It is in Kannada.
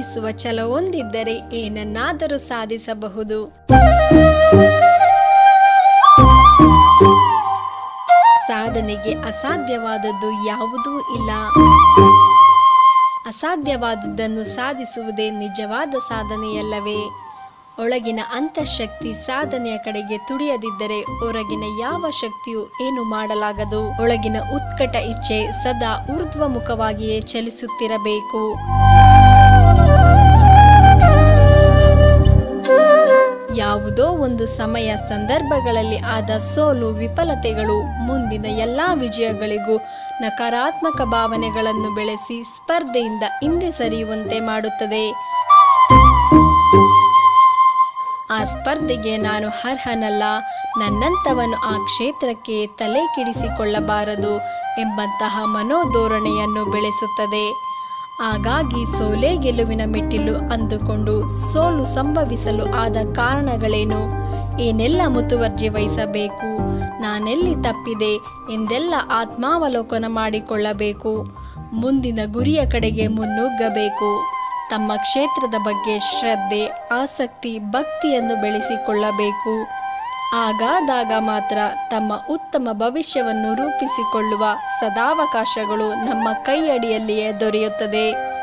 ಸಾಧಿಸುವ ಛಲವೊಂದಿದ್ದರೆ ಏನನ್ನಾದರೂ ಸಾಧಿಸಬಹುದು ಸಾಧನೆಗೆ ಅಸಾಧ್ಯವಾದದ್ದು ಯಾವುದೂ ಇಲ್ಲ ಅಸಾಧ್ಯವಾದದ್ದನ್ನು ಸಾಧಿಸುವುದೇ ನಿಜವಾದ ಸಾಧನೆಯಲ್ಲವೇ ಒಳಗಿನ ಅಂತಃಶಕ್ತಿ ಸಾಧನೆಯ ಕಡೆಗೆ ತುಡಿಯದಿದ್ದರೆ ಹೊರಗಿನ ಯಾವ ಶಕ್ತಿಯು ಏನು ಮಾಡಲಾಗದು ಒಳಗಿನ ಉತ್ಕಟ ಇಚ್ಛೆ ಸದಾ ಊರ್ಧ್ವಮುಖವಾಗಿಯೇ ಚಲಿಸುತ್ತಿರಬೇಕು ಯಾವುದೋ ಒಂದು ಸಮಯ ಸಂದರ್ಭಗಳಲ್ಲಿ ಆದ ಸೋಲು ವಿಫಲತೆಗಳು ಮುಂದಿನ ಎಲ್ಲಾ ವಿಜಯಗಳಿಗೂ ನಕಾರಾತ್ಮಕ ಭಾವನೆಗಳನ್ನು ಬೆಳೆಸಿ ಸ್ಪರ್ಧೆಯಿಂದ ಹಿಂದೆ ಸರಿಯುವಂತೆ ಮಾಡುತ್ತದೆ ಆ ಸ್ಪರ್ಧೆಗೆ ನಾನು ಅರ್ಹನಲ್ಲ ನನ್ನಂಥವನು ಆ ಕ್ಷೇತ್ರಕ್ಕೆ ತಲೆ ಕೆಡಿಸಿಕೊಳ್ಳಬಾರದು ಎಂಬಂತಹ ಮನೋಧೋರಣೆಯನ್ನು ಬೆಳೆಸುತ್ತದೆ ಹಾಗಾಗಿ ಸೋಲೇ ಗೆಲುವಿನ ಮೆಟ್ಟಿಲು ಅಂದುಕೊಂಡು ಸೋಲು ಸಂಭವಿಸಲು ಆದ ಕಾರಣಗಳೇನು ಏನೆಲ್ಲ ಮುತುವರ್ಜಿ ವಹಿಸಬೇಕು ನಾನೆಲ್ಲಿ ತಪ್ಪಿದೆ ಎಂದೆಲ್ಲ ಆತ್ಮಾವಲೋಕನ ಮಾಡಿಕೊಳ್ಳಬೇಕು ಮುಂದಿನ ಗುರಿಯ ಕಡೆಗೆ ಮುನ್ನುಗ್ಗಬೇಕು ತಮ್ಮ ಕ್ಷೇತ್ರದ ಬಗ್ಗೆ ಶ್ರದ್ಧೆ ಆಸಕ್ತಿ ಭಕ್ತಿಯನ್ನು ಬೆಳೆಸಿಕೊಳ್ಳಬೇಕು ಆಗಾದಾಗ ಮಾತ್ರ ತಮ್ಮ ಉತ್ತಮ ಭವಿಷ್ಯವನ್ನು ರೂಪಿಸಿಕೊಳ್ಳುವ ಸದಾವಕಾಶಗಳು ನಮ್ಮ ಕೈಯಡಿಯಲ್ಲಿಯೇ ದೊರೆಯುತ್ತದೆ